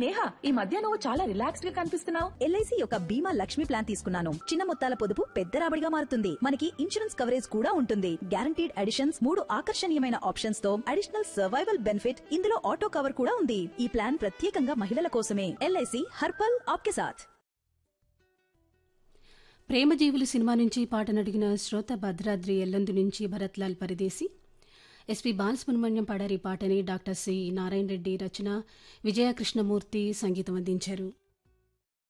నేహా ఈ మధ్య నువ్వు చాలా రిలాక్స్డ్ గా కనిపిస్తున్నావు ఎల్ఐసి యొక్క బీమా లక్ష్మి ప్లాన్ తీసుకున్నాను చిన్న మొత్తాల పొదుపు పెద్ద రాబడిగా మారుతుంది మనకి ఇన్సూరెన్స్ కవరేజ్ కూడా ఉంటుంది గ్యారంటీడ్ అడిషన్స్ మూడు ఆకర్షణీయమైన ఆప్షన్స్ తో అడిషనల్ సర్వైవల్ బెనిఫిట్ ఇందులో ఆటో కవర్ కూడా ఉంది ఈ ప్లాన్ ప్రత్యేకంగా మహిళల కోసమే ఎల్ఐసి హర్పల్ ఆప్కే సాథ్ ప్రేమజీవులు సినిమా నుంచి పాటను అడిగిన శ్రోత భద్రాద్రి ఎల్లందు నుంచి భరత్లాల్ పరిదేశి ఎస్పి బాలసుబ్రహ్మణ్యం పాడారి పాటని డాక్టర్ సి నారాయణ రెడ్డి రచన విజయ కృష్ణమూర్తి సంగీతం అందించారు